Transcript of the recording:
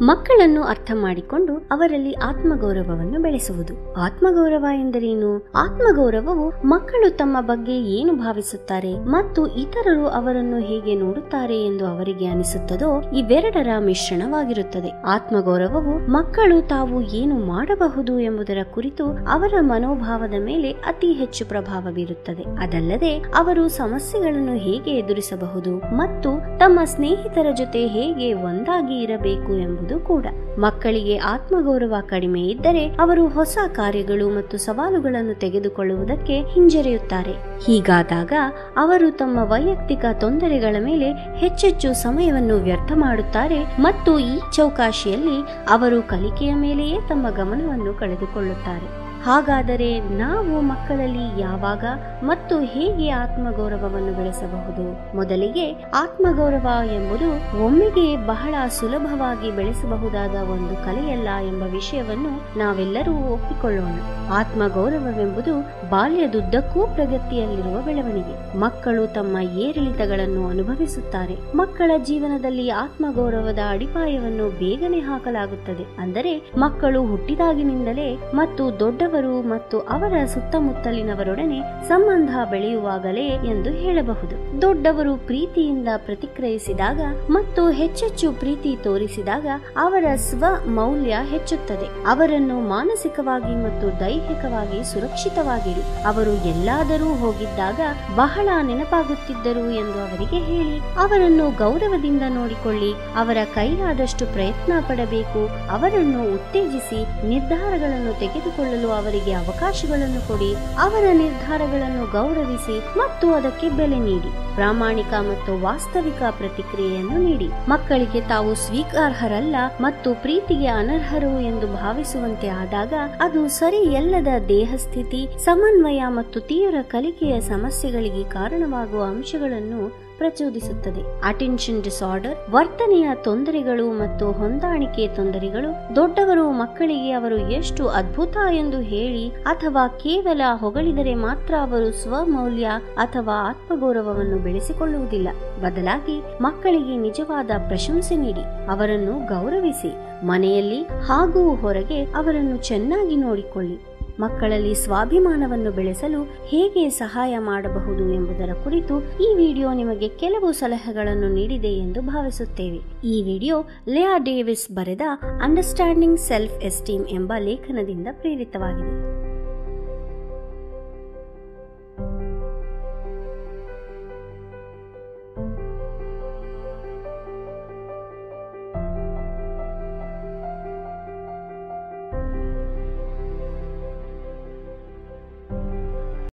ಮಕ್ಕಳನ್ನು ಅರ್ಥ ಮಾಡಿಕೊಂಡು ಅವರಲ್ಲಿ ಆತ್ಮಗೌರವವನ್ನು ಬೆಳೆಸುವುದು ಆತ್ಮಗೌರವ ಎಂದರೇನು ಆತ್ಮಗೌರವವು ಮಕ್ಕಳು ತಮ್ಮ ಬಗ್ಗೆ ಏನು ಭಾವಿಸುತ್ತಾರೆ ಮತ್ತು ಇತರರು ಅವರನ್ನು ಹೇಗೆ ನೋಡುತ್ತಾರೆ ಎಂದು ಅವರಿಗೆ ಅನಿಸುತ್ತದೋ ಇವೆರಡರ ಮಿಶ್ರಣವಾಗಿರುತ್ತದೆ ಆತ್ಮಗೌರವವು ಮಕ್ಕಳು ತಾವು ಏನು ಮಾಡಬಹುದು ಎಂಬುದರ ಕುರಿತು ಅವರ ಮನೋಭಾವದ ಮೇಲೆ ಅತಿ ಹೆಚ್ಚು ಪ್ರಭಾವ ಬೀರುತ್ತದೆ ಅದಲ್ಲದೆ ಅವರು ಸಮಸ್ಯೆಗಳನ್ನು ಹೇಗೆ ಎದುರಿಸಬಹುದು ಮತ್ತು ತಮ್ಮ ಸ್ನೇಹಿತರ ಜೊತೆ ಹೇಗೆ ಒಂದಾಗಿ ಇರಬೇಕು ಎಂಬುದು ಕೂಡ ಮಕ್ಕಳಿಗೆ ಆತ್ಮಗೌರವ ಕಡಿಮೆ ಇದ್ದರೆ ಅವರು ಹೊಸ ಕಾರ್ಯಗಳು ಮತ್ತು ಸವಾಲುಗಳನ್ನು ತೆಗೆದುಕೊಳ್ಳುವುದಕ್ಕೆ ಹಿಂಜರಿಯುತ್ತಾರೆ ಹೀಗಾದಾಗ ಅವರು ತಮ್ಮ ವೈಯಕ್ತಿಕ ತೊಂದರೆಗಳ ಮೇಲೆ ಹೆಚ್ಚೆಚ್ಚು ಸಮಯವನ್ನು ವ್ಯರ್ಥ ಮಾಡುತ್ತಾರೆ ಮತ್ತು ಈ ಚೌಕಾಶಿಯಲ್ಲಿ ಅವರು ಕಲಿಕೆಯ ಮೇಲೆಯೇ ತಮ್ಮ ಗಮನವನ್ನು ಕಳೆದುಕೊಳ್ಳುತ್ತಾರೆ ಹಾಗಾದರೆ ನಾವು ಮಕ್ಕಳಲ್ಲಿ ಯಾವಾಗ ಮತ್ತು ಹೇಗೆ ಆತ್ಮಗೌರವವನ್ನು ಬೆಳೆಸಬಹುದು ಮೊದಲಿಗೆ ಆತ್ಮಗೌರವ ಎಂಬುದು ಒಮ್ಮೆಗೆ ಬಹಳ ಸುಲಭವಾಗಿ ಬೆಳೆಸಬಹುದಾದ ಒಂದು ಕಲೆಯಲ್ಲ ಎಂಬ ವಿಷಯವನ್ನು ನಾವೆಲ್ಲರೂ ಒಪ್ಪಿಕೊಳ್ಳೋಣ ಆತ್ಮಗೌರವವೆಂಬುದು ಬಾಲ್ಯದುದ್ದಕ್ಕೂ ಪ್ರಗತಿಯಲ್ಲಿರುವ ಬೆಳವಣಿಗೆ ಮಕ್ಕಳು ತಮ್ಮ ಏರಿಳಿತಗಳನ್ನು ಅನುಭವಿಸುತ್ತಾರೆ ಮಕ್ಕಳ ಜೀವನದಲ್ಲಿ ಆತ್ಮಗೌರವದ ಅಡಿಪಾಯವನ್ನು ಬೇಗನೆ ಹಾಕಲಾಗುತ್ತದೆ ಅಂದರೆ ಮಕ್ಕಳು ಹುಟ್ಟಿದಾಗಿನಿಂದಲೇ ಮತ್ತು ದೊಡ್ಡವರು ಮತ್ತು ಅವರ ಸುತ್ತಮುತ್ತಲಿನವರೊಡನೆ ಸಂಬಂಧ ಬೆಳೆಯುವಾಗಲೇ ಎಂದು ಹೇಳಬಹುದು ದೊಡ್ಡವರು ಪ್ರೀತಿಯಿಂದ ಪ್ರತಿಕ್ರಿಯಿಸಿದಾಗ ಮತ್ತು ಹೆಚ್ಚೆಚ್ಚು ಪ್ರೀತಿ ತೋರಿಸಿದಾಗ ಅವರ ಸ್ವ ಮೌಲ್ಯ ಹೆಚ್ಚುತ್ತದೆ ಅವರನ್ನು ಮಾನಸಿಕವಾಗಿ ಮತ್ತು ದೈಹಿಕವಾಗಿ ಸುರಕ್ಷಿತವಾಗಿಡಿ ಅವರು ಎಲ್ಲಾದರೂ ಹೋಗಿದ್ದಾಗ ಬಹಳ ನೆನಪಾಗುತ್ತಿದ್ದರು ಎಂದು ಅವರಿಗೆ ಹೇಳಿ ಅವರನ್ನು ಗೌರವದಿಂದ ನೋಡಿಕೊಳ್ಳಿ ಅವರ ಕೈಲಾದಷ್ಟು ಪ್ರಯತ್ನ ಪಡಬೇಕು ಅವರನ್ನು ಉತ್ತೇಜಿಸಿ ನಿರ್ಧಾರಗಳನ್ನು ತೆಗೆದುಕೊಳ್ಳಲು ಅವರಿಗೆ ಅವಕಾಶಗಳನ್ನು ಕೊಡಿ ಅವರ ನಿರ್ಧಾರಗಳನ್ನು ಗೌರವಿಸಿ ಮತ್ತು ಅದಕ್ಕೆ ಬೆಲೆ ನೀಡಿ ಪ್ರಾಮಾಣಿಕ ಮತ್ತು ವಾಸ್ತವಿಕ ಪ್ರತಿಕ್ರಿಯೆಯನ್ನು ನೀಡಿ ಮಕ್ಕಳಿಗೆ ತಾವು ಸ್ವೀಕಾರ್ಹರಲ್ಲ ಮತ್ತು ಪ್ರೀತಿಗೆ ಅನರ್ಹರು ಎಂದು ಭಾವಿಸುವಂತೆ ಆದಾಗ ಅದು ಸರಿಯಲ್ಲದ ದೇಹಸ್ಥಿತಿ ಸಮನ್ವಯ ಮತ್ತು ತೀವ್ರ ಕಲಿಕೆಯ ಸಮಸ್ಯೆಗಳಿಗೆ ಕಾರಣವಾಗುವ ಅಂಶಗಳನ್ನು ಪ್ರಚೋದಿಸುತ್ತದೆ ಅಟೆನ್ಷನ್ ಡಿಸಾರ್ಡರ್ ವರ್ತನೆಯ ತೊಂದರೆಗಳು ಮತ್ತು ಹೊಂದಾಣಿಕೆ ತೊಂದರೆಗಳು ದೊಡ್ಡವರು ಮಕ್ಕಳಿಗೆ ಅವರು ಎಷ್ಟು ಅದ್ಭುತ ಎಂದು ಹೇಳಿ ಅಥವಾ ಕೇವಲ ಹೊಗಳಿದರೆ ಮಾತ್ರ ಅವರು ಸ್ವಮೌಲ್ಯ ಅಥವಾ ಆತ್ಮಗೌರವವನ್ನು ಬೆಳೆಸಿಕೊಳ್ಳುವುದಿಲ್ಲ ಬದಲಾಗಿ ಮಕ್ಕಳಿಗೆ ನಿಜವಾದ ಪ್ರಶಂಸೆ ನೀಡಿ ಅವರನ್ನು ಗೌರವಿಸಿ ಮನೆಯಲ್ಲಿ ಹಾಗೂ ಹೊರಗೆ ಅವರನ್ನು ಚೆನ್ನಾಗಿ ನೋಡಿಕೊಳ್ಳಿ ಮಕ್ಕಳಲ್ಲಿ ಸ್ವಾಭಿಮಾನವನ್ನು ಬೆಳೆಸಲು ಹೇಗೆ ಸಹಾಯ ಮಾಡಬಹುದು ಎಂಬುದರ ಕುರಿತು ಈ ವಿಡಿಯೋ ನಿಮಗೆ ಕೆಲವು ಸಲಹೆಗಳನ್ನು ನೀಡಿದೆ ಎಂದು ಭಾವಿಸುತ್ತೇವೆ ಈ ವಿಡಿಯೋ ಲೇಯಾ ಡೇವಿಸ್ ಬರೆದ ಅಂಡರ್ಸ್ಟ್ಯಾಂಡಿಂಗ್ ಸೆಲ್ಫ್ ಎಸ್ಟೀಮ್ ಎಂಬ ಲೇಖನದಿಂದ ಪ್ರೇರಿತವಾಗಿದೆ